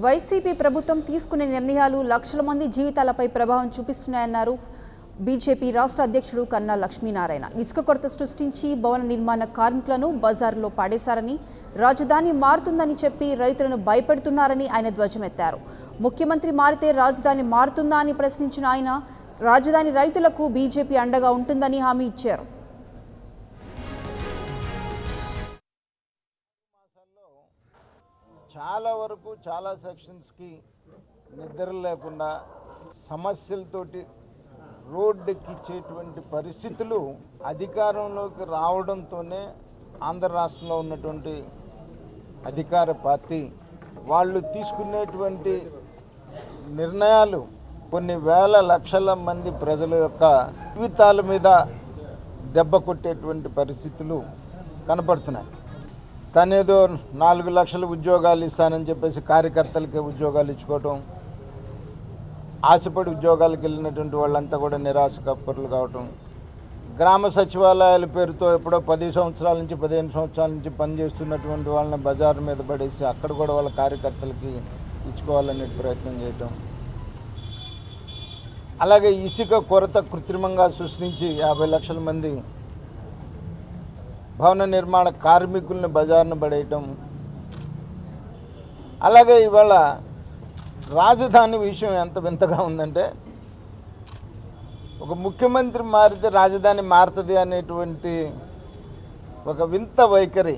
YCP ప్రభుత్వం తీసుకునే నిర్ణయాలు లక్షల మంది జీవితాలపై ప్రభావం చూపిస్తున్నాయన్నారు బీజేపీ రాష్ట్ర అధ్యక్షుడు కన్నా లక్ష్మీనారాయణ ఇసుక కొరత సృష్టించి భవన నిర్మాణ కార్మికులను బజారులో పాడేశారని రాజధాని మారుతుందని చెప్పి రైతులను భయపెడుతున్నారని ఆయన ధ్వజమెత్తారు ముఖ్యమంత్రి మారితే రాజధాని మారుతుందా అని ప్రశ్నించిన ఆయన రాజధాని రైతులకు బీజేపీ అండగా ఉంటుందని హామీ ఇచ్చారు చాలా వరకు చాలా సెక్షన్స్కి నిద్ర లేకుండా సమస్యలతోటి రోడ్డెక్కిచ్చేటువంటి పరిస్థితులు అధికారంలోకి రావడంతోనే ఆంధ్ర రాష్ట్రంలో ఉన్నటువంటి అధికార పార్టీ వాళ్ళు తీసుకునేటువంటి నిర్ణయాలు కొన్ని వేల లక్షల మంది ప్రజల యొక్క జీవితాల మీద దెబ్బ కొట్టేటువంటి పరిస్థితులు కనపడుతున్నాయి తనేదో నాలుగు లక్షల ఉద్యోగాలు ఇస్తానని చెప్పేసి కార్యకర్తలకే ఉద్యోగాలు ఇచ్చుకోవటం ఆశపడి ఉద్యోగాలకు వెళ్ళినటువంటి వాళ్ళంతా కూడా నిరాశ కప్పర్లు కావటం గ్రామ సచివాలయాల పేరుతో ఎప్పుడో పది సంవత్సరాల నుంచి పదిహేను సంవత్సరాల నుంచి పనిచేస్తున్నటువంటి వాళ్ళని బజార్ మీద పడేసి అక్కడ కూడా వాళ్ళ కార్యకర్తలకి ఇచ్చుకోవాలనే ప్రయత్నం చేయటం అలాగే ఇసుక కొరత కృత్రిమంగా సృష్టించి యాభై లక్షల మంది భవన నిర్మాణ కార్మికుల్ని బజార్ను పడేయటం అలాగే ఇవాళ రాజధాని విషయం ఎంత వింతగా ఉందంటే ఒక ముఖ్యమంత్రి మారితే రాజధాని మారుతుంది అనేటువంటి ఒక వింత వైఖరి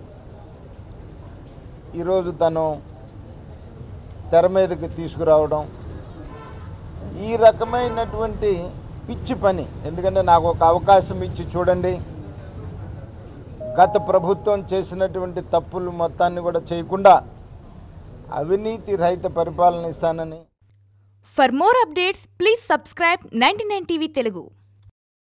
ఈరోజు తను తెర మీదకి తీసుకురావడం ఈ రకమైనటువంటి పిచ్చి పని ఎందుకంటే నాకు ఒక అవకాశం ఇచ్చి చూడండి గత ప్రభుత్వం చేసినటువంటి తప్పులు మొత్తాన్ని కూడా చేయకుండా అవినీతి రహిత పరిపాలన ఇస్తానని For more updates, please subscribe 99 TV Telugu.